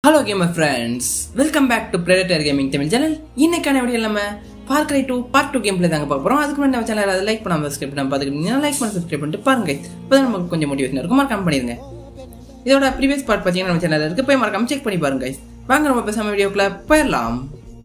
Hello gamer friends welcome back to Predator Gaming Tamil channel இன்னைக்கான video நம்ம Far Cry two part two game play தாங்க பார்க்க போகிறோம் அதுக்கு முன்னாடி நம்ம சேனல் அதை லைக் பண்ணாமல் சப்ஸ்கிரைப் பண்ணாமல் பார்த்துக்கிட்டீங்கன்னா லைக் பண்ண சப்ஸ்கிரைப் பண்ணிட்டு பாருங்க இப்போ தான் நமக்கு கொஞ்சம் மோட்டிவேஷன் இருக்கும் மறக்காம பண்ணிடுங்க இதோட ப்ரீவியஸ் பார்ட் பார்த்தீங்கன்னா நம்ம சேனலில் இருக்குது போய் மறக்காம செக் பண்ணி பாருங்க guys. வாங்க நம்ம பேசாம வீடியோக்குள்ள போயிடலாம்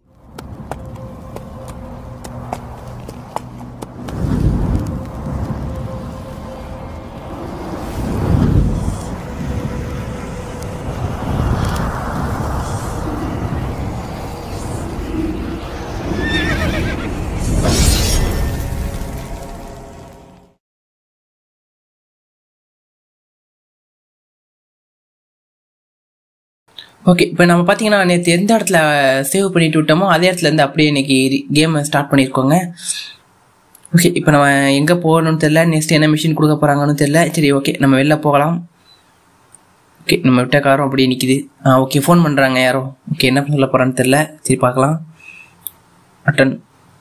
ஓகே இப்போ நம்ம பார்த்தீங்கன்னா நேற்று எந்த இடத்துல சேவ் பண்ணிட்டு விட்டோமோ அதே இடத்துல இருந்து அப்படியே இன்னைக்கு கேமை ஸ்டார்ட் பண்ணியிருக்கோங்க ஓகே இப்போ நம்ம எங்கே போகணும்னு தெரியல நெக்ஸ்ட் என்ன மிஷின் கொடுக்க போகிறாங்கன்னு தெரியல சரி ஓகே நம்ம வெளில போகலாம் ஓகே நம்ம விட்ட காரும் அப்படியே நிற்கிது ஆ ஓகே ஃபோன் பண்ணுறாங்க யாரோ ஓகே என்ன சொல்ல போகிறான்னு தெரியல சரி பார்க்கலாம் அட்டன்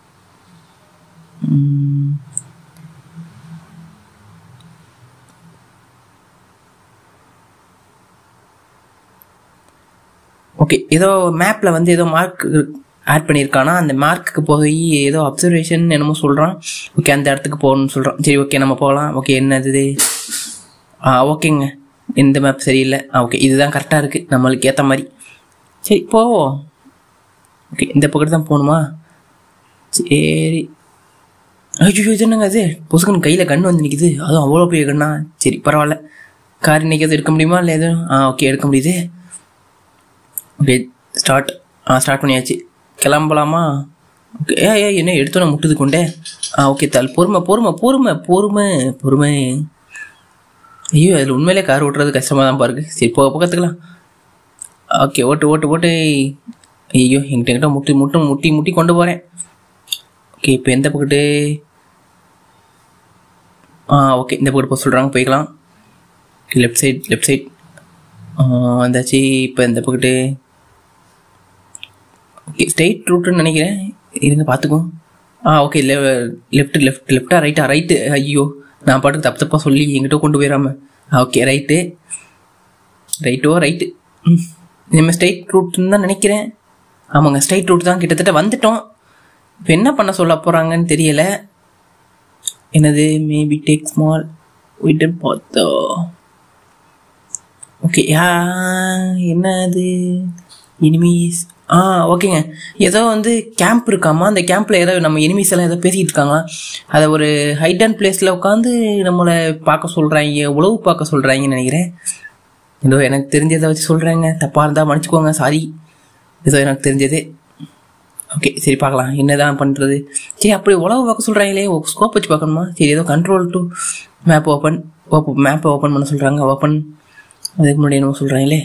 ஓகே ஏதோ மேப்பில் வந்து ஏதோ மார்க் ஆட் பண்ணியிருக்கானா அந்த மார்க்குக்கு போய் ஏதோ அப்சர்வேஷன் என்னமோ சொல்கிறான் ஓகே அந்த இடத்துக்கு போகணும்னு சொல்கிறான் சரி ஓகே நம்ம போகலாம் ஓகே என்னது இது ஆ ஓகேங்க இந்த மேப் சரியில்லை ஆ ஓகே இதுதான் கரெக்டாக இருக்குது நம்மளுக்கு ஏற்ற மாதிரி சரி போவோம் ஓகே இந்த பக்கத்து தான் போகணுமா சரி ஐயோ இது என்னங்க அது பொசுக்கன் கையில் கண் வந்து நிற்கிது அதுவும் அவ்வளோ பெரிய கண்ணா சரி பரவாயில்ல கார் இன்னைக்கு எதுவும் எடுக்க முடியுமா இல்லை எதுவும் ஆ ஓகே எடுக்க முடியுது ஓகே ஸ்டார்ட் ஆ ஸ்டார்ட் பண்ணியாச்சு கிளம்பலாமா ஓகே ஏ ஏ என்ன எடுத்தோன்னே முட்டுது கொண்டே ஆ ஓகே தால் பொறுமை பொறுமை பொறுமை பொறுமை பொறுமை ஐயோ அதில் உண்மையிலே கார் ஓட்டுறது கஷ்டமாக தான் பாருக்கு சரி போக பக்கத்துக்கலாம் ஓகே ஓட்டு ஓட்டு ஓட்டு ஐயோ எங்கிட்ட எங்கிட்ட முட்டி முட்டு முட்டி முட்டி கொண்டு போகிறேன் ஓகே இப்போ எந்த பக்கத்து ஆ ஓகே இந்த பக்கத்து போக சொல்கிறாங்க போய்க்கலாம் லெஃப்ட் சைட் லெஃப்ட் சைட் வந்தாச்சு இப்போ இந்த பக்கத்து ஓகே ஸ்ட்ரெயிட் ரூட்டுன்னு நினைக்கிறேன் இருங்க பார்த்துக்கோ ஆ ஓகே லெ லெஃப்ட் லெஃப்ட் லெஃப்டா ரைட்டா ரைட்டு ஐயோ நான் பாட்டுக்கு தப்பு தப்பாக சொல்லி எங்கிட்ட கொண்டு போயிடாம ஆ ஓகே ரைட்டு ரைட்டோ ரைட்டு ம் நம்ம ஸ்ட்ரைட் ரூட்டுன்னு தான் நினைக்கிறேன் ஆமாங்க ஸ்ட்ரைட் ரூட் தான் கிட்டத்தட்ட வந்துட்டோம் இப்போ என்ன பண்ண சொல்ல போகிறாங்கன்னு தெரியல என்னது மேபி டேக் ஸ்மால் விட்டு பார்த்தோம் ஓகே யா என்னது எனிமீஸ் ஆ ஓகேங்க ஏதோ வந்து கேம்ப் இருக்காமா அந்த கேம்ப்பில் ஏதோ நம்ம எனிமீஸ் எல்லாம் ஏதோ பேசிக்கிட்டு இருக்காங்க அதை ஒரு ஹைட் அண்ட் பிளேஸில் உட்காந்து நம்மளை பார்க்க சொல்கிறாங்க உழவு பார்க்க சொல்கிறாங்கன்னு நினைக்கிறேன் ஏதோ எனக்கு தெரிஞ்சதை வச்சு சொல்கிறேங்க தப்பாக இருந்தால் மன்னிச்சுக்கோங்க சாரி ஏதோ எனக்கு தெரிஞ்சது ஓகே சரி பார்க்கலாம் என்னதான் பண்ணுறது சரி அப்படி உழவு பார்க்க சொல்கிறாங்களே ஸ்கோப் வச்சு பார்க்கணுமா சரி ஏதோ control to map open open மேப்பை ஓப்பன் பண்ண சொல்கிறாங்க ஓப்பன் அதுக்கு முன்னாடி என்னமோ சொல்கிறாங்களே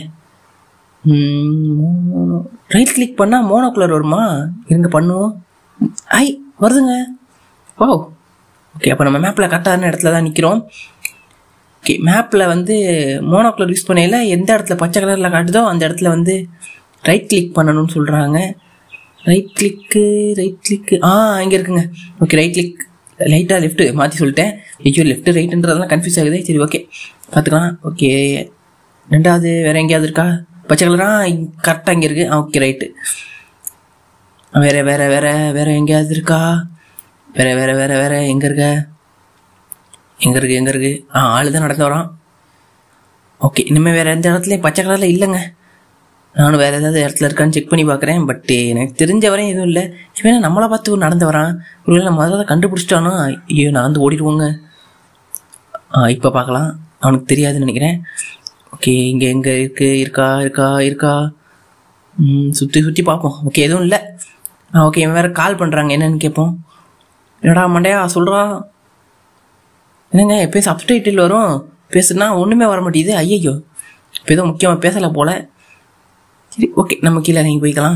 ரைட் கிளிக் பண்ணால் மோனோகுலர் வருமா இருங்க பண்ணுவோம் ஐ வருதுங்க ஓ ஓகே அப்போ நம்ம மேப்பில் கரெக்டான இடத்துல தான் நிற்கிறோம் ஓகே மேப்பில் வந்து மோனோகுலர் யூஸ் பண்ணையில் எந்த இடத்துல பச்சை கலரில் காட்டுதோ அந்த இடத்துல வந்து ரைட் கிளிக் பண்ணணும்னு சொல்கிறாங்க ரைட் கிளிக்கு ரைட் கிளிக்கு ஆ இங்கே இருக்குங்க ஓகே ரைட் கிளிக் லைட்டாக லெஃப்ட்டு மாற்றி சொல்லிட்டேன் ஐயோ லெஃப்ட்டு ரைட்டுன்றதெல்லாம் கன்ஃபியூஸ் ஆகுது சரி ஓகே பார்த்துக்கலாம் ஓகே ரெண்டாவது வேற எங்கேயாவது இருக்கா பச்சை கலரா கரெக்டாக இங்கே இருக்கு ஓகே ரைட்டு வேற வேற வேற வேற எங்கேயாவது இருக்கா வேற வேற வேற வேற எங்கே இருக்க எங்கே இருக்கு எங்கே இருக்கு ஆ ஆளு தான் நடந்து வரான் ஓகே இனிமேல் வேற எந்த இடத்துலையும் பச்சை கலரில் இல்லைங்க நானும் வேற ஏதாவது இடத்துல இருக்கான்னு செக் பண்ணி பார்க்குறேன் பட் எனக்கு தெரிஞ்ச வரையும் எதுவும் இல்லை இவன் நம்மளை பார்த்து ஒரு நடந்து வரான் ஒருவேளை நம்ம அதை கண்டுபிடிச்சிட்டானோ ஐயோ நான் வந்து ஓடிடுவோங்க ஆ இப்போ பார்க்கலாம் அவனுக்கு தெரியாதுன்னு நினைக்கிறேன் ஓகே இங்கே எங்கே இருக்கு இருக்கா இருக்கா இருக்கா சுற்றி சுற்றி பார்ப்போம் ஓகே எதுவும் இல்லை ஆ ஓகே இவன் வேறு கால் பண்ணுறாங்க என்னன்னு கேட்போம் என்னடா மண்டையா சொல்கிறா என்னங்க எப்பயும் சப்டைட்டில் வரும் பேசுனா ஒன்றுமே வர மாட்டேங்குது ஐயையோ இப்போ எதுவும் முக்கியமாக பேசலை போல சரி ஓகே நம்ம கீழே இறங்கி போய்க்கலாம்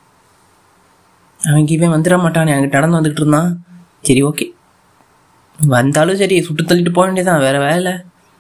அவன் இவன் வந்துட மாட்டான் எனக்கு நடந்து வந்துக்கிட்டு இருந்தான் சரி ஓகே வந்தாலும் சரி சுட்டு தள்ளிட்டு போக வேண்டியதான் வேற வேலை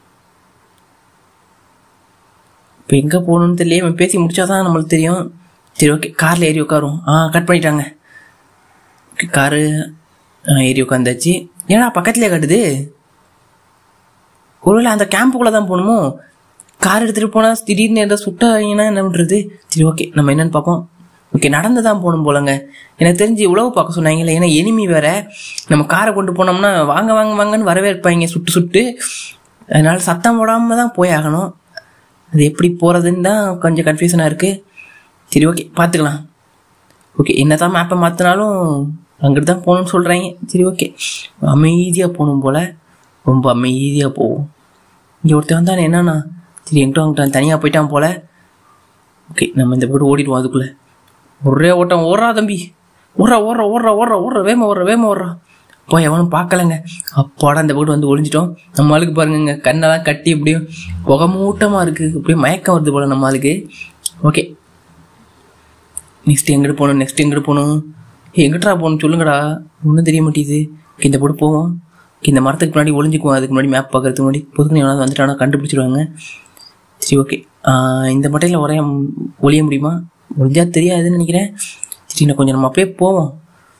இப்போ எங்கே போகணும்னு தெரியல இவன் பேசி முடிச்சாதான் நம்மளுக்கு தெரியும் சரி ஓகே காரில் ஏறி உட்காரும் ஆ கட் பண்ணிட்டாங்க ஓகே காரு ஏறி உட்காந்தாச்சு ஏன்னா பக்கத்துலேயே கட்டுது ஒருவேளை அந்த கேம்புக்குள்ளே தான் போகணுமோ கார் எடுத்துகிட்டு போனால் திடீர்னு ஏதோ சுட்டாங்கன்னா என்ன பண்ணுறது சரி ஓகே நம்ம என்னன்னு பார்ப்போம் ஓகே நடந்து தான் போகணும் போலங்க எனக்கு தெரிஞ்சு உழவு பார்க்க சொன்னாங்களே ஏன்னா எனிமி வேற நம்ம காரை கொண்டு போனோம்னா வாங்க வாங்க வாங்கன்னு வரவே இருப்பாங்க சுட்டு சுட்டு அதனால சத்தம் போடாமல் தான் போய் ஆகணும் அது எப்படி போகிறதுன்னு தான் கொஞ்சம் கன்ஃபியூஷனாக இருக்குது சரி ஓகே பார்த்துக்கலாம் ஓகே என்ன தான் மேப்பை மாற்றினாலும் அங்கிட்டு தான் போகணும்னு சொல்கிறாங்க சரி ஓகே அமைதியாக போகணும் போல் ரொம்ப அமைதியாக போவோம் இங்கே ஒருத்தன் வந்தானே என்னண்ணா சரி எங்கிட்ட அவங்ககிட்ட தனியாக போயிட்டான் போல் ஓகே நம்ம இந்த போட்டு ஓடிடுவோம் அதுக்குள்ளே ஒரே ஓட்டம் ஓடுறா தம்பி ஓடுறா ஓடுறா ஓடுறா ஓடுறா ஓடுறா வேமா ஓடுறா வேமா ஓடுறா போய் எவனும் பார்க்கலங்க அப்பாடா இந்த போட்டு வந்து ஒளிஞ்சிட்டோம் நம்ம ஆளுக்கு பாருங்கங்க கண்ணெல்லாம் கட்டி இப்படியும் புகமூட்டமாக இருக்குது அப்படியே மயக்கம் வருது போல் நம்ம ஆளுக்கு ஓகே நெக்ஸ்ட் எங்கிட்டு போகணும் நெக்ஸ்ட் எங்கிட்டு போகணும் ஏய், எங்கிட்டடா போகணும் சொல்லுங்கடா ஒன்றும் தெரிய மாட்டேங்குது இந்த போட்டு போவோம் இந்த மரத்துக்கு முன்னாடி ஒளிஞ்சுக்குவோம் அதுக்கு முன்னாடி மேப் பார்க்கறதுக்கு முன்னாடி பொதுக்கு எவனாவது வந்துட்டானா கண்டுபிடிச்சிடுவாங்க சரி ஓகே இந்த மட்டையில் ஒரே ஒளிய முடியுமா ஒளிஞ்சா தெரியாதுன்னு நினைக்கிறேன் சரி இன்னும் கொஞ்சம் நம்ம அப்படியே போவோம்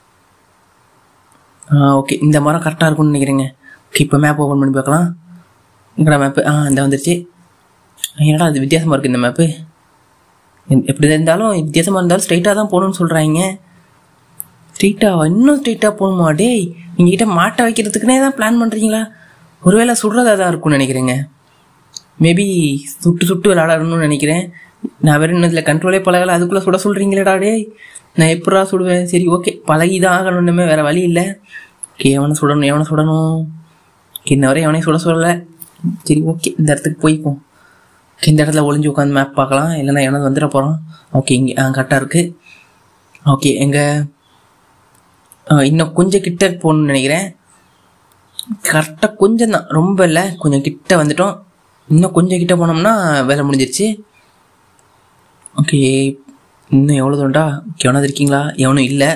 ஓகே இந்த மரம் கரெக்டாக இருக்கும்னு நினைக்கிறேங்க ஓகே இப்போ மேப் ஓப்பன் பண்ணி பார்க்கலாம் எங்கடா மேப்பு ஆ இந்த வந்துருச்சு என்னடா அது வித்தியாசமாக இருக்குது இந்த மேப்பு எப்படி இருந்தாலும் வித்தியாசமாக இருந்தாலும் ஸ்ட்ரைட்டாக தான் போகணும்னு சொல்கிறாங்க ஸ்ட்ரெயிட்டாக இன்னும் ஸ்ட்ரெயிட்டாக போகணுமா டேய் நீங்கள் கிட்ட மாட்டை வைக்கிறதுக்குனே தான் பிளான் பண்ணுறீங்களா ஒருவேளை சுடுறதா தான் இருக்கும்னு நினைக்கிறேங்க மேபி சுட்டு சுட்டு விளையாடணும்னு நினைக்கிறேன் நான் வேறு இன்னும் இதில் கண்ட்ரோலே பழகலை அதுக்குள்ளே சுட சொல்கிறீங்களேடா டேய் நான் எப்படா சுடுவேன் சரி ஓகே பழகி தான் ஆகணும்னுமே வேறு வழி இல்லை ஓகே எவனை சுடணும் எவனை சுடணும் Okay, இன்ன வரை எவனையும் சுட சொல்லலை சரி ஓகே இந்த இடத்துக்கு போய்ப்போம் Okay, இந்த இடத்துல ஒளிஞ்சு உட்காந்து மேப் பார்க்கலாம் இல்லைன்னா எவனாவது வந்துட போகிறோம் ஓகே இங்கே ஆ கரெக்டாக இருக்குது ஓகே எங்கே இன்னும் கொஞ்சம் கிட்ட போகணும்னு நினைக்கிறேன் கரெக்டாக கொஞ்சம் தான் ரொம்ப இல்லை கொஞ்சம் கிட்ட வந்துட்டோம் இன்னும் கொஞ்சம் கிட்ட போனோம்னா வேலை முடிஞ்சிருச்சு ஓகே இன்னும் எவ்வளோ தோண்டா எவனாவது இருக்கீங்களா எவனும் இல்லை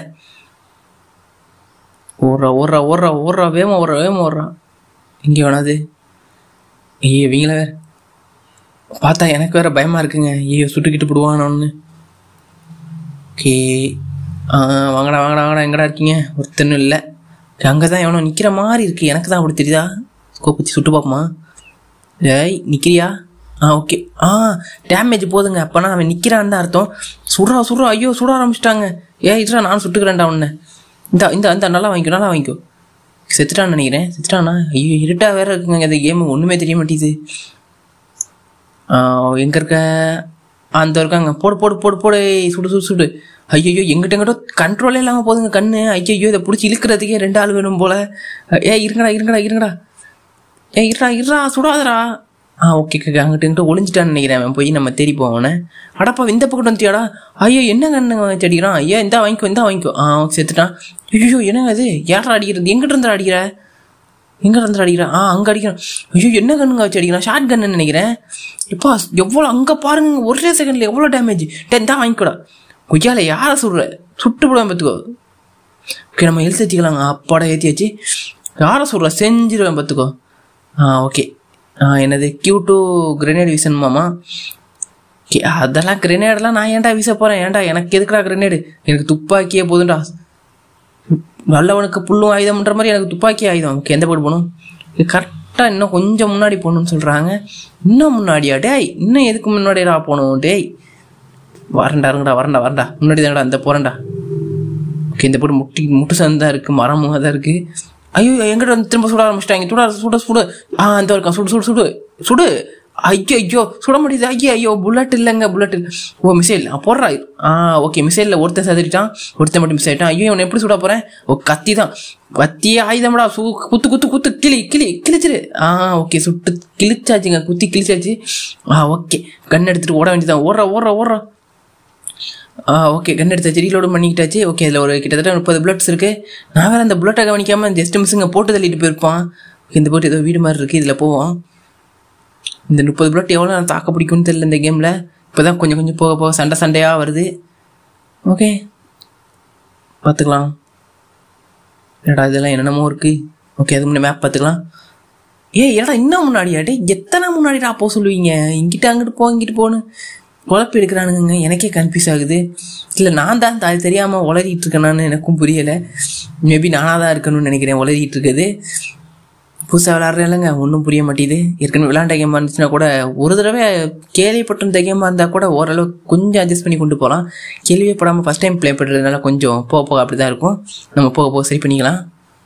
ஓடுறா ஓடுறா ஓடுறா ஓடுறா வேமா ஓடுறா வேமா ஓடுறா இங்கே வேணாது ஐயோ இவங்கள வேற பார்த்தா எனக்கு வேற பயமா இருக்குங்க ஐயோ சுட்டுக்கிட்டு போடுவானு ஓகே வாங்கடா வாங்கடா வாங்கடா எங்கடா இருக்கீங்க ஒருத்தனும் இல்லை அங்கே தான் எவனோ நிற்கிற மாதிரி இருக்கு எனக்கு தான் அப்படி தெரியுதா ஸ்கோப் வச்சு சுட்டு பார்ப்போமா ஏய் நிற்கிறியா ஆ ஓகே ஆ டேமேஜ் போதுங்க அப்போனா அவன் நிற்கிறான்னு தான் அர்த்தம் சுடுறா சுடுறா ஐயோ சுட ஆரம்பிச்சிட்டாங்க ஏ இதுடா நான் சுட்டுக்கிறேன்டா உன்னை இந்த இந்த இந்த நல்லா வாங்கிக்கோ நல்லா வாங்கிக்கோ செத்துட்டான்னு நினைக்கிறேன் செத்துட்டானா ஐயோ இருட்டா வேற இருக்குங்க இந்த கேம் ஒன்றுமே தெரிய மாட்டேங்குது எங்கே இருக்க அந்த இருக்காங்க போடு போடு போடு போடு ஏய், சுடு சுடு சுடு ஐயோ எங்கிட்ட எங்கிட்ட கண்ட்ரோலே இல்லாமல் போதுங்க கண்ணு ஐயோ இதை பிடிச்சி இழுக்கிறதுக்கே ரெண்டு ஆள் வேணும் போல ஏ இருங்கடா இருங்கடா இருங்கடா ஏ இருடா இருடா சுடாதடா ஆ ஓகே ஓகே அங்கிட்ட இங்கிட்ட ஒளிஞ்சிட்டான்னு நினைக்கிறேன் அவன் போய் நம்ம தேடி போவோனே அடப்பா இந்த பக்கம் வந்துட்டியாடா ஐயோ என்ன கண்ணு அடிக்கிறான் ஐயா இந்தா வாங்கிக்கோ இந்தா வாங்கிக்கோ ஆ செத்துட்டான் ஐயோ என்னங்க அது யாரா அடிக்கிறது எங்கிட்ட இருந்தா அடிக்கிற எங்க இருந்து அடிக்கிறான் ஆ அங்க அடிக்கிறான் ஐயோ என்ன கண்ணுங்க வச்சு அடிக்கிறான் ஷார்ட் கன்னு நினைக்கிறேன் இப்போ எவ்வளோ அங்க பாருங்க ஒரே செகண்ட்ல எவ்வளோ டேமேஜ் டென் தான் வாங்கிக்கூடா கொய்யால யாரை சுடுற சுட்டு போடாம பார்த்துக்கோ ஓகே நம்ம எழுத்து வச்சுக்கலாங்க அப்பாடா ஏற்றியாச்சு யாரை சொல்கிற செஞ்சிருவேன் பார்த்துக்கோ ஆ ஓகே ஆ என்னது கியூ டூ கிரெனேட் வீசணுமாமா ஓகே அதெல்லாம் கிரெனேடெல்லாம் நான் ஏன்டா வீச போகிறேன் ஏன்டா எனக்கு எதுக்குடா கிரெனேடு எனக்கு துப்பாக்கியே போதும்டா நல்லவனுக்கு புல்லும் ஆயுதம்ன்ற மாதிரி எனக்கு துப்பாக்கி ஆயுதம் ஓகே எந்த போட்டு போகணும் கரெக்டாக இன்னும் கொஞ்சம் முன்னாடி போகணும்னு சொல்கிறாங்க இன்னும் முன்னாடியா டேய் இன்னும் எதுக்கு முன்னாடிடா போகணும் டேய் வரண்டா இருங்கடா வரண்டா வரண்டா முன்னாடி தானடா இந்த போகிறேன்டா ஓகே இந்த போட்டு முட்டி முட்டு சந்தா இருக்குது மரமும் தான் இருக்குது ஐயோ எங்கிட்ட வந்து திரும்ப சுட ஆரம்பிச்சிட்டாங்க சுட சுட சுடு ஆ அந்த இருக்கான் சுடு சுடு சுடு சுடு ஐயோ ஐயோ சுட முடியுது ஐயோ ஐயோ புல்லட் இல்லைங்க புல்லட் இல்லை ஓ மிசைல் ஆ போடுறா ஆ ஓகே மிசைலில் ஒருத்தன் சதுரிட்டான் ஒருத்தன் மட்டும் மிஸ் ஆகிட்டான் ஐயோ இவனை எப்படி சுட போகிறேன் ஓ கத்தி தான் கத்தியே ஆயுதம்டா சு குத்து குத்து குத்து கிளி கிளி கிழிச்சிரு ஆ ஓகே சுட்டு கிழிச்சாச்சுங்க குத்தி கிழிச்சாச்சு ஆ ஓகே கண் எடுத்துட்டு ஓட வேண்டியதான் ஓடுறா ஓடுறா ஓடுறா ஆ ஓகே கன் எடுத்தாச்சு ரீலோடு பண்ணிக்கிட்டாச்சு ஓகே அதில் ஒரு கிட்டத்தட்ட முப்பது புல்லட்ஸ் இருக்கு நான் வேற அந்த புல்லட்டை கவனிக்காமல் ஜஸ்ட் மிஸ்ஸுங்க போட்டு தள்ளிட்டு போயிருப்பான் இந்த போட்டு ஏதோ வீடு மாதிரி இருக்குது இதில் போவோம் இந்த முப்பது புல்லட் எவ்வளோ நான் தாக்க பிடிக்கும்னு தெரியல இந்த கேமில் இப்போ தான் கொஞ்சம் கொஞ்சம் போக போக சண்டை சண்டையாக வருது ஓகே பார்த்துக்கலாம் என்னடா இதெல்லாம் என்னென்னமோ இருக்குது ஓகே அதுக்கு முன்னே மேப் பார்த்துக்கலாம் ஏ ஏடா இன்னும் முன்னாடியா டே எத்தனை முன்னாடிடா போக சொல்லுவீங்க இங்கிட்ட அங்கிட்டு போ இங்கிட்டு போன்னு குழப்பி எடுக்கிறானுங்க எனக்கே கன்ஃபியூஸ் ஆகுது இல்லை நான் தான் அது தெரியாமல் உளறிட்டு இருக்கேனான்னு எனக்கும் புரியலை மேபி நானாக தான் இருக்கணும்னு நினைக்கிறேன் உளறிட்டு இருக்குது புதுசாக விளாட்றேன் இல்லைங்க ஒன்றும் புரிய மாட்டேது ஏற்கனவே விளாண்ட கேமாக இருந்துச்சுன்னா கூட ஒரு தடவை கேள்விப்பட்டிருந்த கேமாக இருந்தால் கூட ஓரளவு கொஞ்சம் அட்ஜஸ்ட் பண்ணி கொண்டு போகலாம் கேள்வியே படாமல் ஃபஸ்ட் டைம் ப்ளே பண்ணுறதுனால கொஞ்சம் போக போக அப்படி தான் இருக்கும் நம்ம போக போக சரி பண்ணிக்கலாம்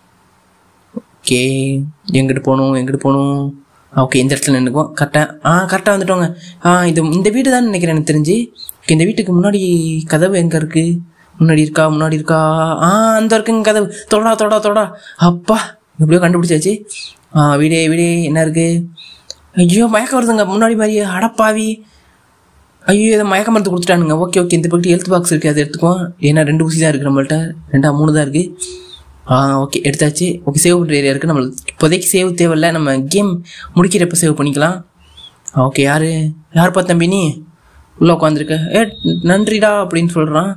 ஓகே எங்கிட்டு போகணும் எங்கிட்டு போகணும் ஓகே இந்த இடத்துல நின்றுக்குவோம் கரெக்டாக ஆ கரெக்டாக வந்துட்டோங்க ஆ இது இந்த வீடு தான் நினைக்கிறேன் எனக்கு தெரிஞ்சு Okay, இந்த வீட்டுக்கு முன்னாடி கதவு எங்கே இருக்குது முன்னாடி இருக்கா முன்னாடி இருக்கா ஆ அந்த இருக்குங்க கதவு தொடா தொடா தொடா அப்பா எப்படியோ கண்டுபிடிச்சாச்சு ஆ வீடே வீடே என்ன இருக்கு ஐயோ மயக்கம் வருதுங்க முன்னாடி மாதிரி அடப்பாவி ஐயோ இதை மயக்க மருந்து கொடுத்துட்டானுங்க ஓகே ஓகே இந்த பக்கத்து ஹெல்த் பாக்ஸ் இருக்குது அதை எடுத்துக்குவோம் ஏன்னா ரெண்டு ஊசி தான் இருக்குது நம்மள்ட்ட ரெண்டா மூணு தான் இருக்குது ஆ ஓகே எடுத்தாச்சு ஓகே சேவ் பண்ணுற ஏரியா இருக்குது நம்மளுக்கு இப்போதைக்கு சேவ் தேவையில்ல நம்ம கேம் முடிக்கிறப்ப சேவ் பண்ணிக்கலாம் ஓகே யார் யார் பார்த்த தம்பி நீ உள்ளே உட்காந்துருக்க ஏ நன்றிடா அப்படின்னு சொல்கிறான்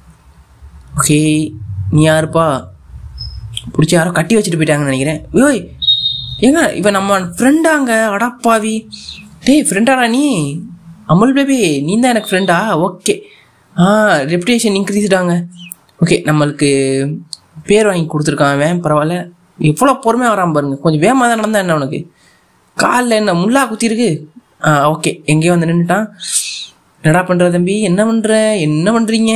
ஓகே நீ யாருப்பா பிடிச்சி யாரோ கட்டி வச்சுட்டு போயிட்டாங்கன்னு நினைக்கிறேன் ஓய் ஏங்க இவன் நம்ம ஃப்ரெண்டாங்க அடப்பாவி டேய் ஃப்ரெண்டாடா நீ அமுல் பேபி நீ தான் எனக்கு ஃப்ரெண்டா ஓகே ஆ ரெப்புடேஷன் இன்க்ரீஸ்டாங்க ஓகே நம்மளுக்கு பேர் வாங்கி கொடுத்துருக்கான் அவன் பரவாயில்ல எவ்வளோ பொறுமையாக வரான் பாருங்க கொஞ்சம் வேகமாக தான் நடந்தா என்ன உனக்கு காலில் என்ன முள்ளா குத்திருக்கு ஆ ஓகே எங்கேயோ வந்து நின்றுட்டான் என்னடா பண்ணுற தம்பி என்ன பண்ணுற என்ன பண்ணுறீங்க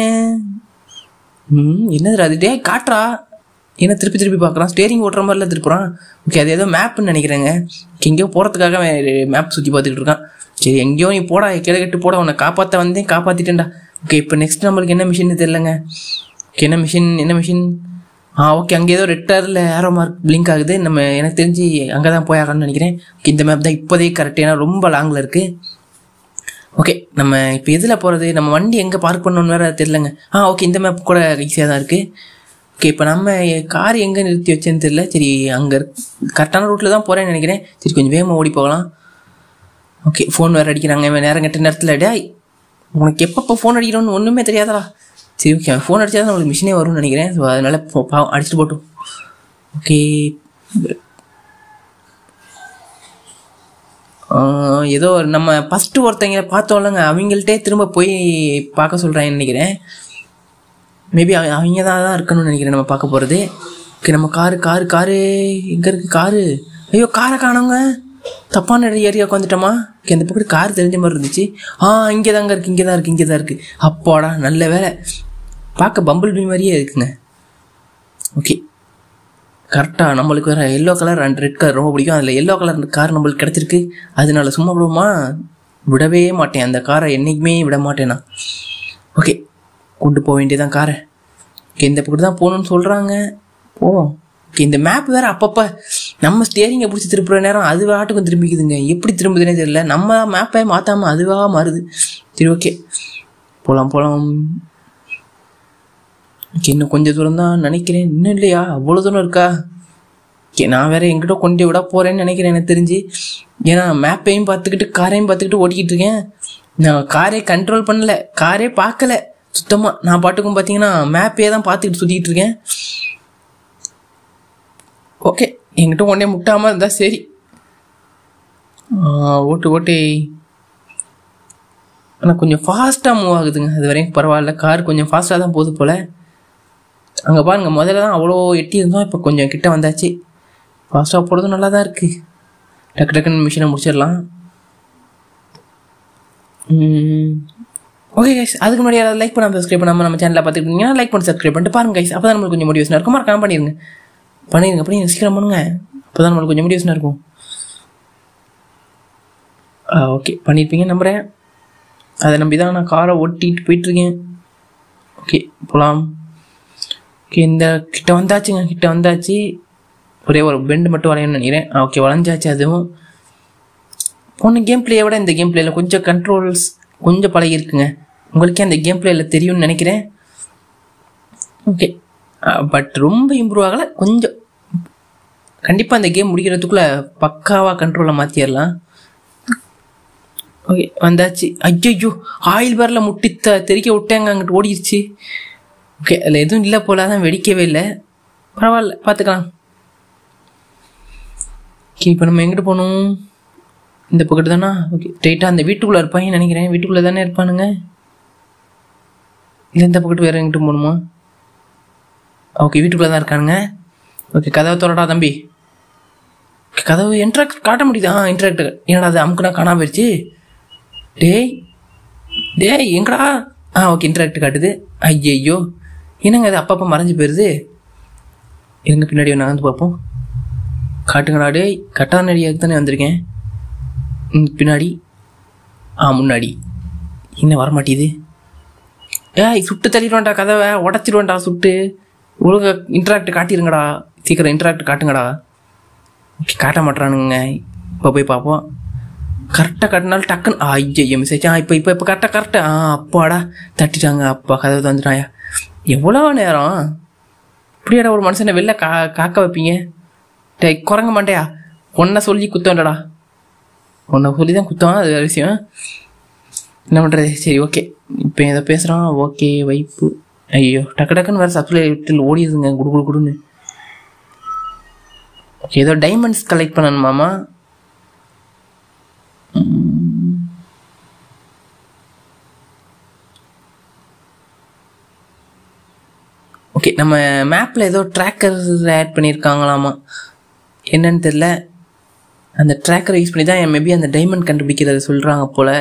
ம் என்னதுடா அது டேய் காட்டுறா என்ன திருப்பி திருப்பி பார்க்குறான் ஸ்டேரிங் ஓட்டுற மாதிரிலாம் திருப்புறான் ஓகே அது ஏதோ மேப்னு நினைக்கிறேங்க எங்கேயோ போகிறதுக்காக மேப் சுற்றி பார்த்துக்கிட்டு இருக்கான் சரி எங்கேயோ நீ போடா கிளை கட்டு போட உன்னை காப்பாற்ற வந்தேன் காப்பாற்றிட்டேன்டா ஓகே இப்போ நெக்ஸ்ட் நம்மளுக்கு என்ன மிஷின் தெரிலங்க ஓகே என்ன மிஷின் என்ன மிஷின் ஆ ஓகே அங்கே ஏதோ ரெட்டரில் ஏரோ மார்க் பிளிங்க் ஆகுது நம்ம எனக்கு தெரிஞ்சு அங்கே தான் போயாகணும்னு நினைக்கிறேன் ஓகே இந்த மேப் தான் இப்போதைக்கு கரெக்ட் ஏன்னா ரொம்ப லாங்கில் இருக்குது ஓகே நம்ம இப்போ எதில் போகிறது நம்ம வண்டி எங்கே பார்க் பண்ணணும்னு வேறு தெரிலங்க ஆ ஓகே இந்த மேப் கூட ஈஸியாக தான் இருக்குது ஓகே இப்போ நம்ம கார் எங்கே நிறுத்தி வச்சேன்னு தெரியல சரி அங்கே கரெக்டான ரூட்டில் தான் போகிறேன்னு நினைக்கிறேன் சரி கொஞ்சம் வேகமாக ஓடி போகலாம் ஓகே ஃபோன் வேறு அடிக்கிறாங்க இவன் நேரம் கட்ட நேரத்தில் டேய் உனக்கு எப்பப்போ ஃபோன் அடிக்கிறோன்னு ஒன்றுமே தெரியாதடா சரி ஓகே அவன் ஃபோன் அடிச்சா தான் நம்மளுக்கு மிஷினே வரும்னு நினைக்கிறேன் ஸோ அதனால் போ- பாவம் அடிச்சுட்டு போட்டும் ஓகே ஆஹ் ஏதோ நம்ம ஃபஸ்ட்டு ஒருத்தங்க பார்த்தோம்லங்க அவங்கள்ட்டே திரும்ப போய் பார்க்க சொல்கிறேன்னு நினைக்கிறேன் மேபி அவங்க தான் தான் இருக்கணும்னு நினைக்கிறேன் நம்ம பார்க்க போகிறது ஓகே நம்ம காரு காரு காரு எங்கே இருக்குது காரு ஐயோ காரை காணோங்க தப்பான ஏரியாவுக்கு வந்துட்டோமா ஓகே அந்த பக்கம் கார் தெரிஞ்ச மாதிரி இருந்துச்சு ஆ இங்கே தாங்க இருக்குது இங்கே தான் இருக்குது இங்கே தான் இருக்குது அப்பாடா நல்ல வேலை பார்க்க பம்பிள் பீ மாதிரியே இருக்குங்க ஓகே கரெக்டாக நம்மளுக்கு வேறு yellow colour and red colour ரொம்ப பிடிக்கும் அதில் எல்லோ கலர் கார் நம்மளுக்கு கிடச்சிருக்கு அதனால சும்மா விடுவோமா விடவே மாட்டேன் அந்த காரை என்றைக்குமே விட மாட்டேன் நான் ஓகே கொண்டு போக வேண்டியதான் காரை ஓகே இந்த பக்கம் தான் போகணும்னு சொல்கிறாங்க போவோம் ஓகே இந்த மேப் வேறு அப்பப்போ நம்ம ஸ்டேரிங்கை பிடிச்சி திருப்புற நேரம் அது ஆட்டுக்கும் திரும்பிக்குதுங்க எப்படி திரும்புதுன்னே தெரியல நம்ம மேப்பை மாற்றாமல் அதுவாக மாறுது சரி ஓகே போகலாம் போகலாம் ஓகே இன்னும் கொஞ்சம் தூரம் தான் நினைக்கிறேன் இன்னும் இல்லையா அவ்வளோ தூரம் இருக்கா ஓகே நான் வேற எங்கிட்ட கொண்டு விட போறேன்னு நினைக்கிறேன் எனக்கு தெரிஞ்சு ஏன்னா மேப்பையும் பார்த்துக்கிட்டு காரையும் பார்த்துக்கிட்டு ஓட்டிக்கிட்டு இருக்கேன் நான் காரே கண்ட்ரோல் பண்ணல காரே பார்க்கல சுத்தமாக நான் பாட்டுக்கும் பார்த்தீங்கன்னா மேப்பே தான் பார்த்துக்கிட்டு சுற்றிக்கிட்டு இருக்கேன் ஓகே என்கிட்ட ஒன்றே முட்டாமல் இருந்தா சரி ஆ, ஓட்டு ஓட்டு ஆனால் கொஞ்சம் ஃபாஸ்ட்டாக மூவ் ஆகுதுங்க அது வரைக்கும் பரவாயில்ல கார் கொஞ்சம் ஃபாஸ்ட்டாக தான் போகுது போல் அங்கே பாருங்க முதல்ல தான் அவ்வளோ எட்டி இருந்தோம் இப்போ கொஞ்சம் கிட்ட வந்தாச்சு ஃபாஸ்ட்டாக போகிறதும் நல்லா தான் இருக்குது டக்கு டக்குன்னு மிஷினை முடிச்சிடலாம் ஓகே கைஸ் அதுக்கு முன்னாடி யாராவது லைக் பண்ணாமல் சப்ஸ்கிரைப் பண்ணாமல் நம்ம சேனலில் பார்த்துக்கிட்டீங்கன்னா லைக் பண்ணி சப்ஸ்கிரைப் பண்ணிட்டு பாருங்க கைஸ் அப்போ தான் நம்மளுக்கு கொஞ்சம் மோட்டிவேஷனாக இருக்கும் மறக்காம பண்ணிடுங்க பண்ணிடுங்க பண்ணிடுங்க சீக்கிரம் பண்ணுங்க அப்போ தான் நம்மளுக்கு கொஞ்சம் மோட்டிவேஷனாக இருக்கும் ஓகே பண்ணியிருப்பீங்க நம்புகிறேன் அதை நம்பி தான் நான் காரை ஓட்டிட்டு போயிட்டுருக்கேன் ஓகே போகலாம் ஓகே இந்த கிட்ட வந்தாச்சுங்க கிட்ட வந்தாச்சு ஒரே ஒரு பெண்டு மட்டும் வரையணும்னு நினைக்கிறேன் ஓகே வளைஞ்சாச்சு அதுவும் போன கேம் பிளேயை விட இந்த கேம் பிளேயில் கொஞ்சம் கண்ட்ரோல்ஸ் கொஞ்சம் பழகி இருக்குங்க உங்களுக்கே அந்த கேம் பிளேயில் தெரியும்னு நினைக்கிறேன் ஓகே பட் ரொம்ப இம்ப்ரூவ் ஆகலை கொஞ்சம் கண்டிப்பாக அந்த கேம் முடிக்கிறதுக்குள்ளே பக்காவாக கண்ட்ரோலை மாற்றிடலாம் ஓகே வந்தாச்சு ஐயோ ஆயில் பேரில் முட்டி த தெறிக்க விட்டாங்க அங்கிட்டு ஓடிடுச்சு ஓகே அதில் எதுவும் இல்லை போல தான் வெடிக்கவே இல்லை பரவாயில்ல பார்த்துக்கலாம் ஓகே இப்போ நம்ம எங்கிட்டு போகணும் இந்த பக்கத்து தானா ஓகே ஸ்ட்ரெயிட்டாக அந்த வீட்டுக்குள்ளே இருப்பாங்கன்னு நினைக்கிறேன் வீட்டுக்குள்ளே தானே இருப்பானுங்க இல்லை இந்த பக்கத்து வேறு எங்கிட்டு போகணுமா ஓகே வீட்டுக்குள்ளே தான் இருக்கானுங்க ஓகே கதவை திறடா தம்பி கதவு இன்ட்ராக்ட் காட்ட முடியுது ஆ இன்ட்ராக்ட் என்னடா அது அமுக்குனா காணாம போயிடுச்சு டேய் டேய் எங்கடா ஆ ஓகே இன்ட்ராக்ட் காட்டுது ஐயையோ என்னங்க அது அப்பப்போ மறைஞ்சு போயிடுது இருங்க பின்னாடி நகர்ந்து பார்ப்போம் காட்டுங்கடா டேய் கட்டான அடியாக தானே வந்திருக்கேன் ம், பின்னாடி ஆ முன்னாடி என்ன வரமாட்டேது ஏய் சுட்டு தள்ளிடுவேன்டா கதவை உடச்சிடுவேன்டா சுட்டு ஒழுங்கா இன்ட்ராக்ட் காட்டிடுங்கடா சீக்கிரம் இன்ட்ராக்ட் காட்டுங்கடா ஓகே காட்ட மாட்றானுங்க இப்போ போய் பார்ப்போம் கரெக்டாக கட்டினாலும் டக்குன்னு ஆ ஐயோ மிஸ் ஆயிடுச்சு ஆ இப்போ இப்போ இப்போ கரெக்டாக கரெக்டாக ஆ அப்பாடா தட்டிட்டாங்க அப்பா கதவை தந்துட்டாயா எவ்வளோ நேரம் இப்படியாடா ஒரு மனுஷனை வெளில கா காக்க வைப்பீங்க டேய் குரங்க மாட்டேயா உன்னை சொல்லி குத்தோண்டடா உன்னை சொல்லி தான் குத்தம் அது வேற விஷயம் என்ன பண்ணுறது சரி ஓகே இப்போ ஏதோ பேசுகிறோம் ஓகே வைப்பு ஐயோ டக்கு டக்குன்னு வேறு சப்ஸ்கிரைபில் ஓடிடுதுங்க குடு குடு குடுன்னு ஓகே ஏதோ டைமண்ட்ஸ் கலெக்ட் பண்ணணுமாமா ஓகே நம்ம மேப்பில் ஏதோ ட்ராக்கர் ஆட் பண்ணியிருக்காங்களாமா என்னன்னு தெரில அந்த ட்ராக்கரை யூஸ் பண்ணி தான் மேபி அந்த டைமண்ட் கண்டுபிடிக்கிறத சொல்கிறாங்க போல்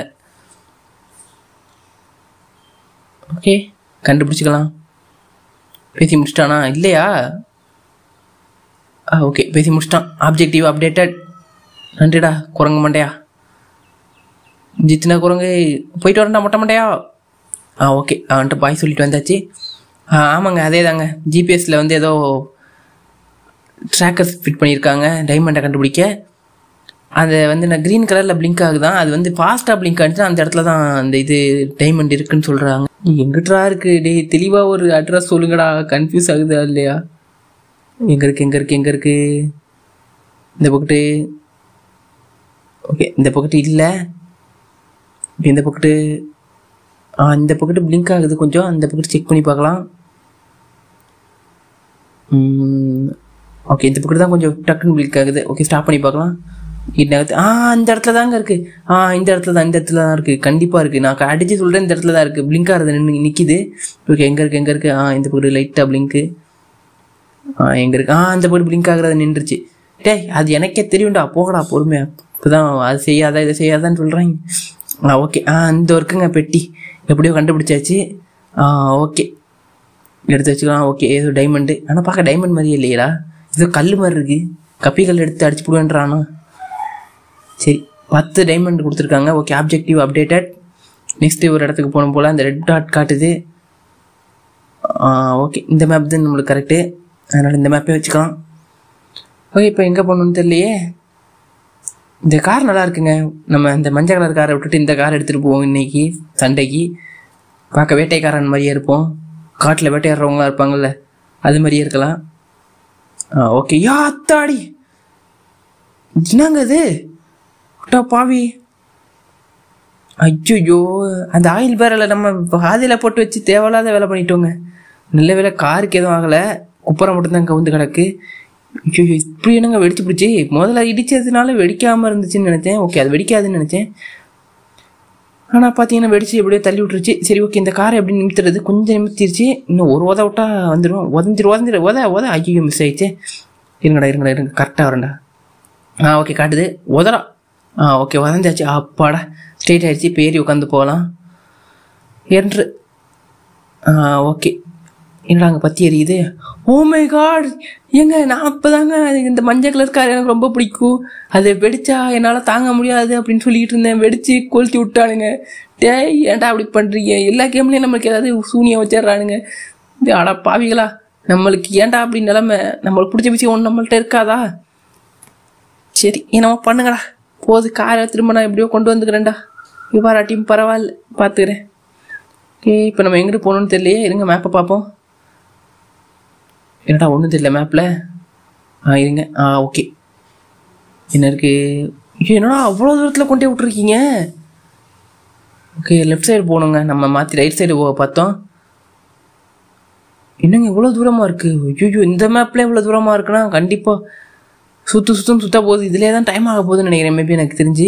ஓகே கண்டுபிடிச்சிக்கலாம் பேசி முடிச்சிட்டானா இல்லையா ஆ ஓகே பேசி முடிச்சிட்டான் ஆப்ஜெக்டிவ் அப்டேட்டட் நன்றிடா குரங்கு மண்டையா ஜித்தினா குரங்கு போயிட்டு வரண்டா மொட்டை மண்டையா ஆ ஓகே அவன்கிட்ட பாய் சொல்லிட்டு வந்தாச்சு ஆ ஆமாங்க அதே தாங்க ஜிபிஎஸ்சில் வந்து ஏதோ ட்ராக்கர்ஸ் ஃபிட் பண்ணியிருக்காங்க டைமண்டை கண்டுபிடிக்க அது வந்து நான் க்ரீன் கலரில் பிளிங்க் ஆகுதான் அது வந்து ஃபாஸ்ட்டாக பிளிங்க் ஆகிடுச்சுன்னா அந்த இடத்துல தான் அந்த இது டைமண்ட் இருக்குன்னு சொல்கிறாங்க எங்கிட்டா இருக்கு டேய் தெளிவாக ஒரு அட்ரஸ் சொல்லுங்கடா கன்ஃபியூஸ் ஆகுதா இல்லையா எங்கே இருக்கு எங்கே இருக்கு எங்கே இருக்கு இந்த பக்கெட்டு ஓகே இந்த பக்கெட்டு இல்லை இந்த பக்கெட்டு ஆ இந்த பக்கெட்டு பிளிங்க் ஆகுது கொஞ்சம் அந்த பக்கெட்டு செக் பண்ணி பார்க்கலாம் ஓகே இந்த பக்கெட்டு தான் கொஞ்சம் டக்குன்னு பிளிங்க் ஆகுது ஓகே ஸ்டாப் பண்ணி பார்க்கலாம் என்ன ஆகுது ஆ இந்த இடத்துல தாங்க இருக்கு ஆ இந்த இடத்துல தான் இந்த இடத்துல தான் இருக்கு கண்டிப்பா இருக்கு நான் அடிச்சு சொல்றேன் இந்த இடத்துல தான் இருக்கு பிளிங்க் ஆகுது நின்று நிக்குது ஓகே எங்க இருக்கு எங்க இருக்கு ஆ இந்த பக்கெட்டு லைட்டா பிளிங்க்கு ஆ எங்க இருக்கு ஆ அந்த பக்கெட்டு பிளிங்க் ஆகுறது நின்றுச்சு டேய் அது எனக்கே தெரியும்டா போகடா பொறுமையா இப்போதான் அது செய்யாத இதை செய்யாதான்னு சொல்றாங்க ஆ ஓகே ஆ இந்த இருக்குங்க பெட்டி எப்படியோ கண்டுபிடிச்சாச்சு ஆ ஓகே எடுத்து வச்சுக்கலாம் ஓகே ஏதோ டைமண்டு ஆனால் பார்க்க டைமண்ட் மாதிரியே இல்லையடா ஏதோ கல் மாதிரி இருக்கு கப்பி கல் எடுத்து அடிச்சு போடுவேன்றானா சரி பத்து டைமண்ட் கொடுத்துருக்காங்க ஓகே ஆப்ஜெக்டிவ் அப்டேட்டட் நெக்ஸ்ட் ஒரு இடத்துக்கு போகணும் போல் அந்த ரெட் டாட் காட்டுது ஓகே இந்த மேப் தான் நம்மளுக்கு கரெக்டு அதனால் இந்த மேப்பே வச்சுக்கலாம் ஓகே இப்போ எங்கே போகணும்னு தெரியலையே இந்த கார் நல்லா இருக்குங்க நம்ம இந்த மஞ்சள் கலர் காரை விட்டுட்டு இந்த கார் எடுத்துகிட்டு போவோம் இன்னைக்கு சண்டைக்கு பார்க்க வேட்டைக்காரன் மாதிரியே இருப்போம் காட்டில் வேட்டையாடுறவங்களா இருப்பாங்கல்ல அது மாதிரியே இருக்கலாம் ஆ ஓகே யா அத்தாடி என்னங்க இது அட்டா பாவி ஐயோ அந்த ஆயில் பேரலை நம்ம பாதியில் போட்டு வச்சு தேவையில்லாத வேலை பண்ணிட்டோங்க நல்ல வேலை காருக்கு எதுவும் ஆகலை குப்பரை மட்டும்தான் கவுந்து கிடக்கு ஐயோ இப்படி என்னங்க வெடிச்சு பிடிச்சி முதல்ல இடிச்சதுனால வெடிக்காமல் இருந்துச்சுன்னு நினச்சேன் ஓகே அது வெடிக்காதுன்னு நினச்சேன் ஆனால் பார்த்தீங்கன்னா வெடிச்சு எப்படியோ தள்ளி விட்டுருச்சு சரி ஓகே இந்த காரை எப்படி நிமித்துறது கொஞ்சம் நிமித்திருச்சு இன்னும் ஒரு உத விட்டா வந்துடும் உதஞ்சிரு உதஞ்சிரு உத உத ஐயோ மிஸ் ஆயிடுச்சு இருங்கடா இருங்கடா இருங்க கரெக்டாக வரேன்டா ஆ ஓகே காட்டுது உதறா ஆ ஓகே உதஞ்சாச்சு அப்பாடா ஸ்ட்ரெயிட் ஆயிடுச்சு இப்போ ஏறி உட்காந்து போகலாம் என்று ஆ ஓகே என்னடா அங்கே பற்றி எரியுது ஓ மை காட் ஏங்க நான் அப்போதாங்க இந்த மஞ்சள் கலர் கார் எனக்கு ரொம்ப பிடிக்கும் அது வெடிச்சா என்னால் தாங்க முடியாது அப்படின்னு சொல்லிட்டு இருந்தேன் வெடிச்சு கொளுத்தி விட்டானுங்க டேய் ஏன்டா அப்படி பண்ணுறீங்க எல்லா கேம்லேயும் நம்மளுக்கு ஏதாவது சூனியம் வச்சிடுறானுங்க இது அட பாவிகளா நம்மளுக்கு ஏன்டா அப்படி நிலமை நம்மளுக்கு பிடிச்ச விஷயம் ஒன்று நம்மள்ட்ட இருக்காதா சரி என்னமோ பண்ணுங்கடா போது காரை திரும்ப நான் எப்படியோ கொண்டு வந்துக்கிறேன்டா இவ்வாறாட்டியும் பரவாயில்ல பார்த்துக்கிறேன் ஓகே இப்போ நம்ம எங்கிட்டு போகணும்னு தெரியலையே இருங்க மேப்பை பார்ப்போம் என்னடா ஒன்றும் தெரியல மேப்பில் ஆ இருங்க ஆ ஓகே என்ன இருக்கு ஐயோ, என்னடா அவ்வளோ தூரத்தில் கொண்டே விட்ருக்கீங்க ஓகே லெஃப்ட் சைடு போகணுங்க நம்ம மாற்றி ரைட் சைடு போக பார்த்தோம் என்னங்க இவ்வளோ தூரமாக இருக்குது ஐயோ இந்த மேப்பில் இவ்வளோ தூரமாக இருக்குன்னா கண்டிப்பாக சுற்று சுற்றும் சுத்த போகுது இதுலேயே தான் டைம் ஆக போகுதுன்னு நினைக்கிறேன் மேபி எனக்கு தெரிஞ்சு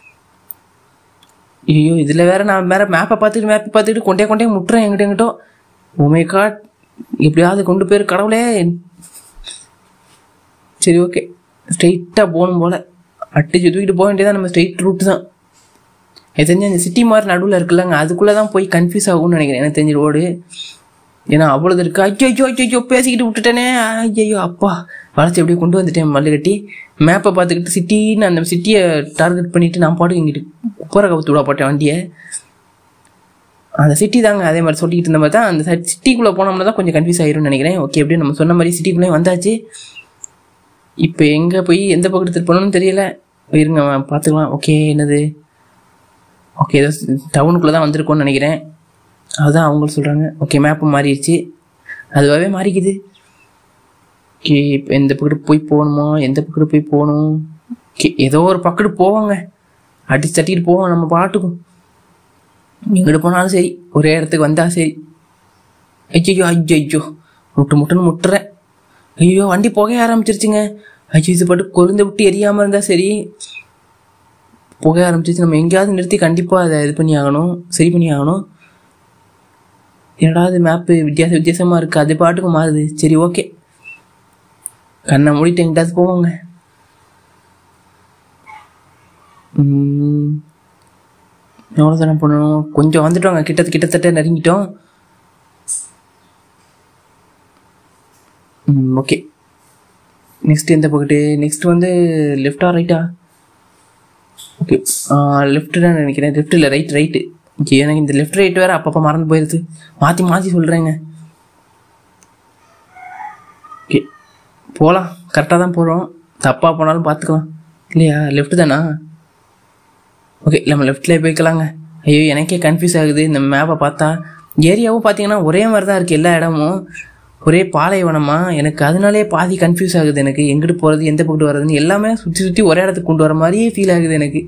ஐயோ இதில் வேற நான் வேற மேப்பை பார்த்துட்டு மேப்பை பார்த்துட்டு கொண்டே கொண்டே முட்டுறேன் எங்கிட்ட எங்கிட்டோ ஓமே காட் எப்படியாவது கொண்டு போயிரு கடவுளே சரி ஓகே ஸ்ட்ரெயிட்டாக போகணும் போல் அட்டிச்சு தூக்கிட்டு போக வேண்டியதான் நம்ம ஸ்ட்ரெயிட் ரூட் தான் எனக்கு தெரிஞ்சு அந்த சிட்டி மாதிரி நடுவில் இருக்குல்லங்க அதுக்குள்ளே தான் போய் கன்ஃபியூஸ் ஆகும்னு நினைக்கிறேன் எனக்கு தெரிஞ்ச ரோடு ஏன்னா அவ்வளோது இருக்கு ஐயோ ஐயோ ஐயோ ஐயோ பேசிக்கிட்டு விட்டுட்டேனே ஐயோ அப்பா வளர்ச்சி எப்படியோ கொண்டு வந்துட்டேன் மல்லு கட்டி மேப்பை பார்த்துக்கிட்டு சிட்டின்னு அந்த சிட்டியை டார்கெட் பண்ணிட்டு நான் பாட்டு இங்கிட்டு குப்பரை கவுத்து விட போட்டேன் வண்டியை அந்த சிட்டி தாங்க அதே மாதிரி சொல்லிட்டு இருந்த மாதிரி தான் அந்த சிட்டிக்குள்ளே போனோம்னா தான் கொஞ்சம் கன்ஃபியூஸ் ஆயிரும்னு நினைக்கிறேன் ஓகே எப்படியும் நம்ம சொன்ன மாதிரி சிட்டிக்குள்ளே வந்தாச்சு இப்போ எங்கே போய் எந்த பக்கத்து திருப்பணும்னு தெரியல இருங்க பார்த்துக்கலாம் ஓகே என்னது ஓகே ஏதோ டவுனுக்குள்ளே தான் வந்திருக்கோம்னு நினைக்கிறேன் அதுதான் அவங்க சொல்கிறாங்க ஓகே மேப்பு மாறிடுச்சு அதுவாகவே மாறிக்குது ஓகே இப்போ எந்த பக்கத்து போய் போகணுமா எந்த பக்கத்து போய் போகணும் ஓகே ஏதோ ஒரு பக்கத்து போவாங்க அடிச்சு தட்டிட்டு போவோம் நம்ம பாட்டுக்கும் எங்கிட்டு போனாலும் சரி ஒரே இடத்துக்கு வந்தால் சரி ஐயோ ஐயோ ஐயோ முட்டு முட்டுன்னு முட்டுறேன் ஐயோ வண்டி புகைய ஆரம்பிச்சிருச்சுங்க ஐயோ இது பாட்டு கொழுந்து விட்டு எரியாமல் இருந்தால் சரி புகைய ஆரம்பிச்சிச்சு நம்ம எங்கேயாவது நிறுத்தி கண்டிப்பாக அதை இது பண்ணி ஆகணும் சரி பண்ணி ஆகணும் என்னடா இது மேப்பு வித்தியாச வித்தியாசமாக இருக்குது அது பாட்டுக்கு மாறுது சரி ஓகே கண்ணை மூடிட்டு எங்கிட்டாவது போவோங்க எவ்வளோ தானே பண்ணணும் கொஞ்சம் வந்துட்டோங்க கிட்ட கிட்டத்தட்ட நெருங்கிட்டோம் ஓகே நெக்ஸ்ட் எந்த பக்கெட்டு நெக்ஸ்ட் வந்து லெஃப்டா ரைட்டா ஓகே லெஃப்ட் தான் நினைக்கிறேன் லெஃப்ட் இல்லை ரைட் ரைட்டு ஓகே எனக்கு இந்த லெஃப்ட் ரைட் வேறு அப்பப்போ மறந்து போயிடுது மாற்றி மாற்றி சொல்கிறேங்க ஓகே போகலாம் கரெக்டாக தான் போகிறோம் தப்பாக போனாலும் பார்த்துக்கலாம் இல்லையா லெஃப்ட் தானா ஓகே நம்ம லெஃப்ட்லேயே போய்க்கலாங்க ஐயோ எனக்கே கன்ஃபியூஸ் ஆகுது இந்த மேப்பை பார்த்தா ஏரியாவும் பார்த்தீங்கன்னா ஒரே மாதிரி தான் இருக்குது எல்லா இடமும் ஒரே பாலைவனமா எனக்கு அதனாலே பாதி கன்ஃபியூஸ் ஆகுது எனக்கு எங்கிட்டு போகிறது எந்த பக்கத்து வர்றதுன்னு எல்லாமே சுற்றி சுற்றி ஒரே இடத்துக்கு கொண்டு வர மாதிரியே ஃபீல் ஆகுது எனக்கு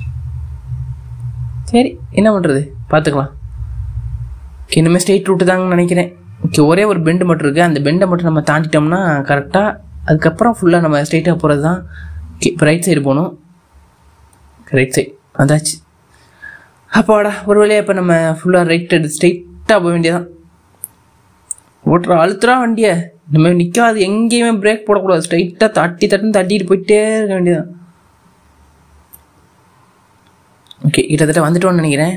சரி என்ன பண்ணுறது பார்த்துக்கலாம் ஓகே இனிமேல் ஸ்ட்ரெயிட் ரூட்டு தாங்கன்னு நினைக்கிறேன் ஓகே ஒரே ஒரு பெண்டு மட்டும் இருக்குது அந்த பெண்டை மட்டும் நம்ம தாண்டிட்டோம்னா கரெக்டாக அதுக்கப்புறம் ஃபுல்லாக நம்ம ஸ்ட்ரெயிட்டாக போகிறது தான் ஓகே இப்போ ரைட் சைடு போகணும் ரைட் சைடு வந்தாச்சு அப்பாடா ஒரு வழியாக இப்போ நம்ம ஃபுல்லாக ரைட் எடுத்து ஸ்ட்ரெயிட்டாக போக வேண்டியதான் ஓட்டுற அழுத்துறா வண்டியை இனிமேல் நிற்காது எங்கேயுமே பிரேக் போடக்கூடாது ஸ்ட்ரைட்டாக தட்டி தட்டுன்னு தட்டிட்டு போயிட்டே இருக்க வேண்டியதான் ஓகே கிட்டத்தட்ட வந்துட்டோம்னு நினைக்கிறேன்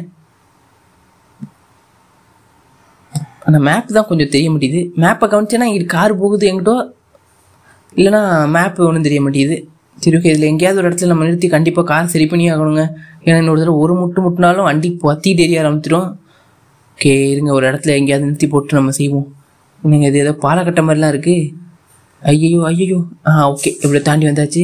அந்த மேப் தான் கொஞ்சம் தெரிய மாட்டேங்குது மேப்பை கவனிச்சேன்னா இங்கே கார் போகுது எங்கிட்டோ இல்லைனா மேப் ஒன்றும் தெரிய மாட்டேங்குது சரி ஓகே இதில் எங்கேயாவது ஒரு இடத்துல நம்ம நிறுத்தி கண்டிப்பாக கார் சரி பண்ணி ஆகணுங்க ஏன்னா இன்னொரு தடவை ஒரு முட்டு முட்டினாலும் வண்டி பற்றி தெரிய ஆரம்பிச்சிடும் ஓகே இருங்க ஒரு இடத்துல எங்கேயாவது நிறுத்தி போட்டு நம்ம செய்வோம் நீங்கள் இது ஏதோ பாலக்கட்ட மாதிரிலாம் இருக்குது ஐயோ ஐயோ ஆ ஓகே இப்படி தாண்டி வந்தாச்சு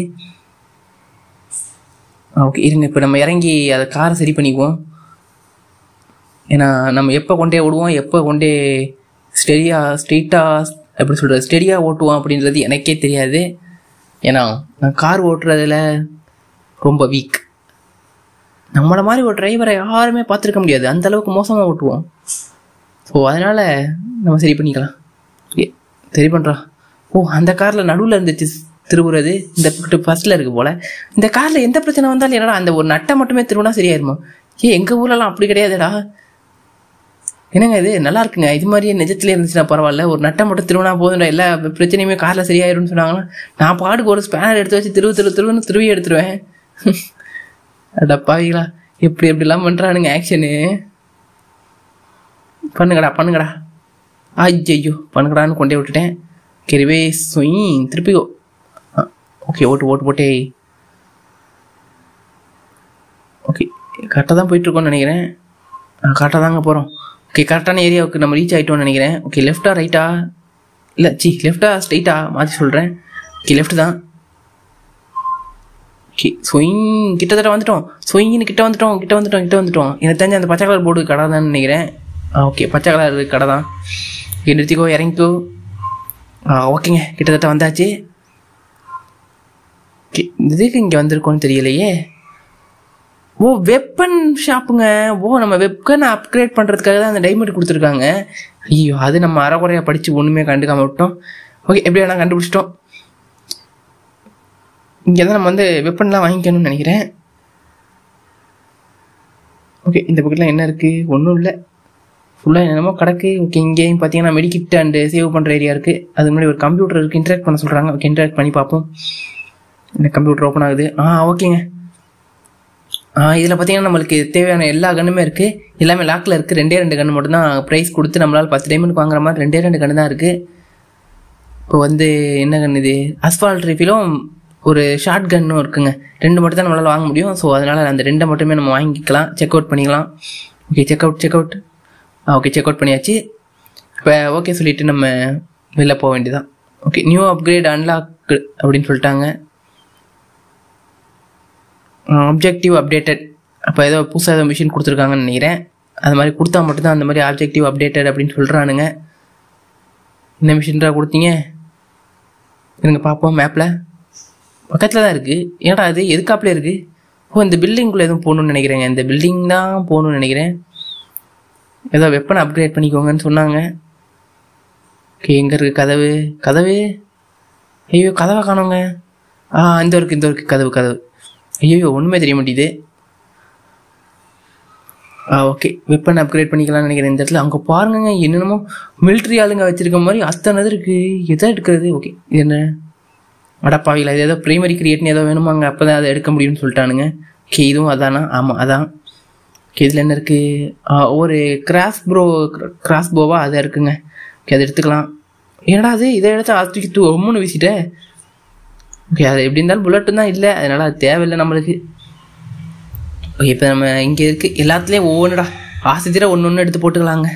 ஆ ஓகே இருங்க இப்போ நம்ம இறங்கி அதை காரை சரி பண்ணிக்குவோம் ஏன்னா நம்ம எப்போ கொண்டே விடுவோம் எப்போ கொண்டே ஸ்டெடியாக ஸ்ட்ரெயிட்டாக எப்படி சொல்கிறது ஸ்டெடியாக ஓட்டுவோம் அப்படின்றது எனக்கே தெரியாது ஏன்னா நான் கார் ஓட்டுறதுல ரொம்ப வீக் நம்மளை மாதிரி ஒரு டிரைவரை யாருமே பார்த்துருக்க முடியாது அந்த அளவுக்கு மோசமாக ஓட்டுவோம் ஸோ அதனால் நம்ம சரி பண்ணிக்கலாம் ஏ சரி பண்ணுறோம் ஓ அந்த காரில் நடுவில் இருந்துச்சு திருவுறது இந்த ஃபர்ஸ்ட்டில் இருக்கு போல் இந்த காரில் எந்த பிரச்சனை வந்தாலும் என்னடா அந்த ஒரு நட்டை மட்டுமே திருவினா சரியாயிருமா ஏ எங்கள் ஊர்லலாம் அப்படி கிடையாதுடா என்னங்க இது நல்லா இருக்குங்க இது மாதிரியே நிஜத்துல இருந்துச்சுன்னா பரவாயில்ல ஒரு நட்டை மட்டும் திருவினா போதும்டா எல்லா பிரச்சனையுமே காரில் சரியாயிரும்னு சொன்னாங்கன்னா நான் பாட்டுக்கு ஒரு ஸ்பேனர் எடுத்து வச்சு திருவு திரு திருவுன்னு திருவி எடுத்துருவேன் அடா பாவிங்களா எப்படி எப்படிலாம் பண்ணுறானுங்க ஆக்ஷனு பண்ணுங்கடா பண்ணுங்கடா ஐயோ பண்ணுங்கடான்னு கொண்டே விட்டுட்டேன் கெரிவே சொய் திருப்பிக்கோ ஓகே ஓட்டு ஓட்டு போட்டே ஓகே கரெக்டாக தான் போயிட்டுருக்கோம்னு நினைக்கிறேன் கரெக்டாக தாங்க போகிறோம் ஓகே கரெக்டான ஏரியாவுக்கு நம்ம ரீச் ஆகிட்டோம்னு நினைக்கிறேன் ஓகே லெஃப்டா ரைட்டா இல்லை சி லெஃப்டா ஸ்ட்ரைட்டா மாற்றி சொல்கிறேன் ஓகே லெஃப்ட் தான் ஓகே ஸ்விங் கிட்டத்தட்ட வந்துட்டோம் ஸ்விங்கின்னு கிட்ட வந்துட்டோம் கிட்ட வந்துட்டோம் கிட்ட வந்துட்டோம் எனக்கு தெரிஞ்ச அந்த பச்சை கலர் போர்டு கடை தான் நினைக்கிறேன் ஆ ஓகே பச்சை கலர் கடை தான் ஓகே நிறுத்திக்கோ இறங்கிக்கோ ஆ ஓகேங்க கிட்டத்தட்ட வந்தாச்சு ஓகே இதுக்கு இங்கே வந்திருக்கோன்னு தெரியலையே ஓ வெப்பன் ஷாப்புங்க ஓ நம்ம வெப்பனை அப்கிரேட் பண்ணுறதுக்காக தான் அந்த டைமண்ட் கொடுத்துருக்காங்க ஐயோ அது நம்ம அறகுறையாக படித்து ஒன்றுமே கண்டுக்காம விட்டோம் ஓகே எப்படி வேணால் கண்டுபிடிச்சிட்டோம் இங்கே தான் நம்ம வந்து வெப்பன்லாம் வாங்கிக்கணும்னு நினைக்கிறேன் ஓகே இந்த பக்கத்தில் என்ன இருக்குது ஒன்றும் இல்லை ஃபுல்லாக என்னமோ கிடக்கு ஓகே இங்கேயும் பார்த்தீங்கன்னா மெடிக்கிட் அண்டு சேவ் பண்ணுற ஏரியா இருக்குது அது முன்னாடி ஒரு கம்ப்யூட்டர் இருக்குது இன்டராக்ட் பண்ண சொல்கிறாங்க ஓகே இன்டராக்ட் பண்ணி பார்ப்போம் இந்த கம்ப்யூட்டர் ஓப்பன் ஆகுது ஆ ஓகேங்க இதில் பார்த்தீங்கன்னா நம்மளுக்கு தேவையான எல்லா கன்னுமே இருக்குது எல்லாமே லாக்கில் இருக்குது ரெண்டே ரெண்டு கன்று மட்டும் தான் ப்ரைஸ் கொடுத்து நம்மளால் பத்து டைமண்ட் வாங்குற மாதிரி ரெண்டே ரெண்டு கன்று தான் இருக்குது இப்போ வந்து என்ன கன் இது அஸ்பால்ட் ரிஃபிலும் ஒரு ஷார்ட் கன்னும் இருக்குங்க ரெண்டு மட்டும் தான் நம்மளால் வாங்க முடியும் ஸோ அதனால் அந்த ரெண்டை மட்டுமே நம்ம வாங்கிக்கலாம் செக் அவுட் பண்ணிக்கலாம் okay check out check out ஆ ஓகே செக் அவுட் பண்ணியாச்சு இப்போ ஓகே சொல்லிட்டு நம்ம வெளில போக வேண்டியதான் ஓகே நியூ அப்கிரேட் அன்லாக் அப்படின்னு சொல்லிட்டாங்க ஆப்ஜெக்டிவ் அப்டேட்டட் அப்போ ஏதோ புதுசாக ஏதோ மிஷின் கொடுத்துருக்காங்கன்னு நினைக்கிறேன் அது மாதிரி கொடுத்தா மட்டும்தான் அந்த மாதிரி ஆப்ஜெக்டிவ் அப்டேட்டட் அப்படின்னு சொல்கிறானுங்க என்ன மிஷின்டா கொடுத்தீங்க இருங்க பார்ப்போம் மேப்பில் பக்கத்தில் தான் இருக்குது ஏன்டா அது எதுக்காப்புல இருக்குது ஓ இந்த பில்டிங்குள்ளே எதுவும் போகணுன்னு நினைக்கிறேங்க இந்த பில்டிங் தான் போகணுன்னு நினைக்கிறேன் ஏதோ வெப்பன் அப்கிரேட் பண்ணிக்கோங்கன்னு சொன்னாங்க ஓகே எங்கே இருக்குது கதவு கதவு ஐயோ கதவை காணோங்க ஆ இந்த இருக்கு இந்த இருக்கு கதவு கதவு ஐயோ ஒன்றுமே தெரிய மாட்டேங்குது ஆ ஓகே வெப்பன் அப்கிரேட் பண்ணிக்கலாம்னு நினைக்கிறேன் இந்த இடத்துல அங்கே பாருங்கங்க என்னென்னமோ மிலிட்ரி ஆளுங்க வச்சிருக்க மாதிரி அத்தனை இது இருக்கு எதை எடுக்கிறது ஓகே இது என்ன அடப்பாவிங்களா இது ஏதோ ப்ரைமரி கிரியேட்னு ஏதோ வேணுமாங்க அப்போ தான் அதை எடுக்க முடியும்னு சொல்லிட்டானுங்க ஓகே இதுவும் அதானா ஆமாம் அதான் ஓகே இதில் என்ன இருக்குது ஒரு கிராஸ் ப்ரோ கிராஸ் போவா அது இருக்குங்க ஓகே அதை எடுத்துக்கலாம் என்னடா அது இதை எடுத்து ஆஸ்திக்கு தூ ஒம்முன்னு வீசிட்டேன் ஓகே அது எப்படி இருந்தாலும் புல்லட்டும் தான் இல்லை அதனால் அது தேவையில்லை நம்மளுக்கு ஓகே இப்போ நம்ம இங்கே இருக்குது எல்லாத்துலேயும் ஒவ்வொன்றுடா ஆசைத்தீர ஒன்று ஒன்று எடுத்து போட்டுக்கலாங்க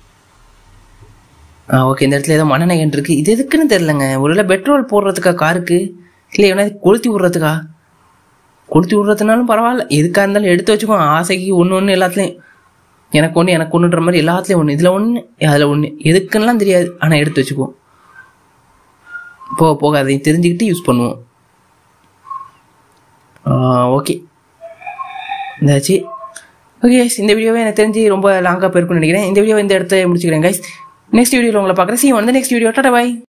ஆ ஓகே இந்த இடத்துல ஏதோ மண்ணெண்ணெய் இருக்குது இது எதுக்குன்னு தெரிலங்க ஒருவேளை பெட்ரோல் போடுறதுக்கா காருக்கு இல்லை எவனா கொளுத்தி விட்றதுக்கா கொளுத்தி விட்றதுனாலும் பரவாயில்ல எதுக்காக இருந்தாலும் எடுத்து வச்சுக்கோ ஆசைக்கு ஒன்று ஒன்று எல்லாத்துலேயும் எனக்கு ஒன்று எனக்கு ஒன்றுன்ற மாதிரி எல்லாத்துலேயும் ஒன்று இதில் ஒன்று அதில் ஒன்று எதுக்குன்னெலாம் தெரியாது ஆனால் எடுத்து வச்சுக்குவோம் போக போக அதை தெரிஞ்சுக்கிட்டு யூஸ் பண்ணுவோம் ஓகே இந்தாச்சு ஓகே இந்த வீடியோவை எனக்கு தெரிஞ்சு ரொம்ப லாங்காக போயிருக்குன்னு நினைக்கிறேன் இந்த வீடியோ இந்த இடத்த முடிச்சுக்கிறேன் கைஸ் நெக்ஸ்ட் வீடியோவில் உங்களை பார்க்குறேன் சி வந்து நெக்ஸ்ட் வீடியோ டாடா பாய்